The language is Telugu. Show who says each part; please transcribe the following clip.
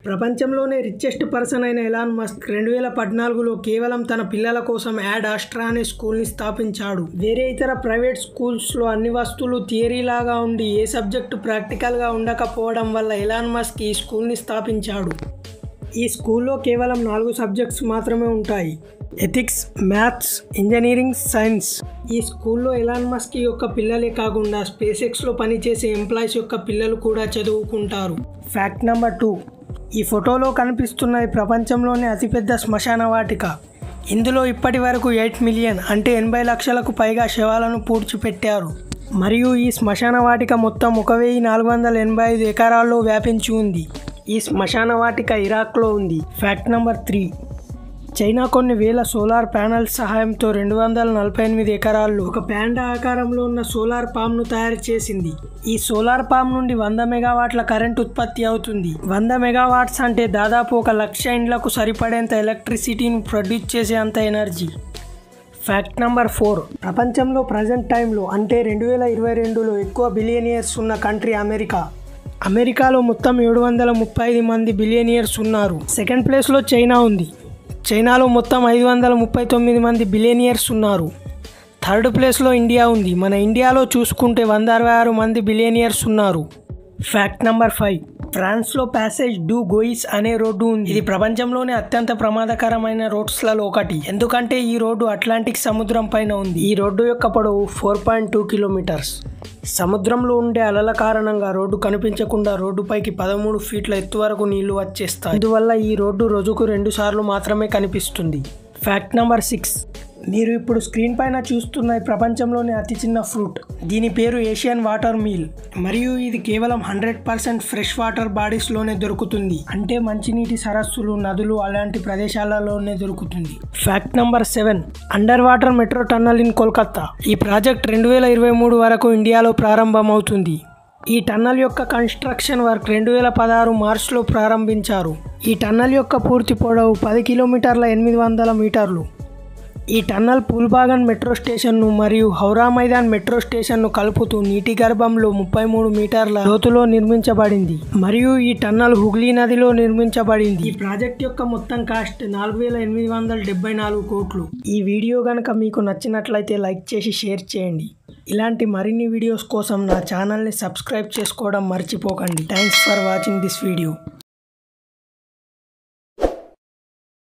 Speaker 1: ప్రపంచంలోనే రిచెస్ట్ పర్సన్ అయిన ఎలాన్ మస్క్ రెండు వేల పద్నాలుగులో కేవలం తన పిల్లల కోసం యాడ్ ఆస్ట్రా అనే స్కూల్ని స్థాపించాడు వేరే ఇతర ప్రైవేట్ స్కూల్స్లో అన్ని వస్తువులు థియరీ లాగా ఉండి ఏ సబ్జెక్టు ప్రాక్టికల్గా ఉండకపోవడం వల్ల ఎలాన్ మస్క్ ఈ స్కూల్ని స్థాపించాడు ఈ స్కూల్లో కేవలం నాలుగు సబ్జెక్ట్స్ మాత్రమే ఉంటాయి ఎథిక్స్ మ్యాథ్స్ ఇంజనీరింగ్ సైన్స్ ఈ స్కూల్లో ఎలాన్ మస్క్ యొక్క పిల్లలే కాకుండా స్పేస్ ఎక్స్లో పనిచేసే ఎంప్లాయీస్ యొక్క పిల్లలు కూడా చదువుకుంటారు ఫ్యాక్ట్ నెంబర్ టూ ఈ ఫోటోలో కనిపిస్తున్నది ప్రపంచంలోనే అతిపెద్ద శ్మశాన వాటిక ఇందులో ఇప్పటి వరకు ఎయిట్ మిలియన్ అంటే ఎనభై లక్షలకు పైగా శవాలను పూడ్చిపెట్టారు మరియు ఈ శ్మశాన వాటిక మొత్తం ఒక వెయ్యి నాలుగు వందల ఎనభై ఐదు ఎకరాల్లో వ్యాపించి ఉంది ఈ శ్మశాన వాటిక ఇరాక్లో ఉంది ఫ్యాక్ట్ నెంబర్ త్రీ చైనా కొన్ని వేల సోలార్ ప్యానెల్స్ సహాయంతో రెండు వందల నలభై ఎనిమిది ఎకరాల్లో ఒక ప్యాండా ఆకారంలో ఉన్న సోలార్ పామ్ను తయారు చేసింది ఈ సోలార్ పామ్ నుండి వంద మెగావాట్ల కరెంట్ ఉత్పత్తి అవుతుంది వంద మెగావాట్స్ అంటే దాదాపు ఒక లక్ష ఇండ్లకు సరిపడేంత ఎలక్ట్రిసిటీని ప్రొడ్యూస్ చేసే అంత ఎనర్జీ ఫ్యాక్ట్ నెంబర్ ఫోర్ ప్రపంచంలో ప్రజెంట్ టైంలో అంటే రెండు వేల ఇరవై రెండులో ఎక్కువ బిలియనియర్స్ ఉన్న కంట్రీ అమెరికా అమెరికాలో మొత్తం ఏడు వందల ముప్పై ఐదు మంది బిలియనియర్స్ ఉన్నారు సెకండ్ ప్లేస్లో చైనా ఉంది చైనాలో మొత్తం ఐదు వందల ముప్పై తొమ్మిది మంది బిలియనియర్స్ ఉన్నారు థర్డ్ ప్లేస్లో ఇండియా ఉంది మన ఇండియాలో చూసుకుంటే వంద అరవై ఆరు మంది బిలియనియర్స్ ఉన్నారు ఫ్యాక్ట్ నెంబర్ ఫైవ్ ఫ్రాన్స్లో ప్యాసేజ్ డూ గోయిస్ అనే రోడ్డు ఉంది ఇది ప్రపంచంలోనే అత్యంత ప్రమాదకరమైన రోడ్స్లలో ఒకటి ఎందుకంటే ఈ రోడ్డు అట్లాంటిక్ సముద్రం పైన ఉంది ఈ రోడ్డు యొక్క పొడవు ఫోర్ పాయింట్ టూ కిలోమీటర్స్ సముద్రంలో ఉండే అలల కారణంగా రోడ్డు కనిపించకుండా రోడ్డుపైకి పదమూడు ఫీట్ల ఎత్తు వరకు నీళ్లు వచ్చేస్తాయి అందువల్ల ఈ రోడ్డు రోజుకు రెండు సార్లు మాత్రమే కనిపిస్తుంది ఫ్యాక్ట్ నెంబర్ సిక్స్ మీరు ఇప్పుడు స్క్రీన్ పైన చూస్తున్న ఈ ప్రపంచంలోనే అతి చిన్న ఫ్రూట్ దీని పేరు ఏషియన్ వాటర్ మీల్ మరియు ఇది కేవలం హండ్రెడ్ పర్సెంట్ ఫ్రెష్ వాటర్ బాడీస్లోనే దొరుకుతుంది అంటే మంచినీటి సరస్సులు నదులు అలాంటి ప్రదేశాలలోనే దొరుకుతుంది fact number seven under water metro tunnel in Kolkata ఈ ప్రాజెక్ట్ రెండు వేల ఇరవై మూడు వరకు ఇండియాలో ప్రారంభమవుతుంది ఈ టన్నల్ యొక్క కన్స్ట్రక్షన్ వర్క్ రెండు వేల పదహారు మార్చ్లో ప్రారంభించారు ఈ టన్నల్ యొక్క పూర్తి పొడవు పది కిలోమీటర్ల ఎనిమిది వందల మీటర్లు ఈ టన్నల్ పూల్బాగన్ మెట్రో స్టేషన్ను మరియు హౌరా మైదాన్ మెట్రో స్టేషన్ను కలుపుతూ నీటి గర్భంలో ముప్పై మూడు మీటర్ల లోతులో నిర్మించబడింది మరియు ఈ టన్నల్ హుగ్లీ నదిలో నిర్మించబడింది ఈ ప్రాజెక్ట్ యొక్క మొత్తం కాస్ట్ నాలుగు వేల ఎనిమిది వందల డెబ్బై నాలుగు కోట్లు ఈ వీడియో కనుక మీకు నచ్చినట్లయితే లైక్ చేసి షేర్ చేయండి ఇలాంటి మరిన్ని వీడియోస్ కోసం నా ఛానల్ని సబ్స్క్రైబ్ చేసుకోవడం మర్చిపోకండి thanks for watching this video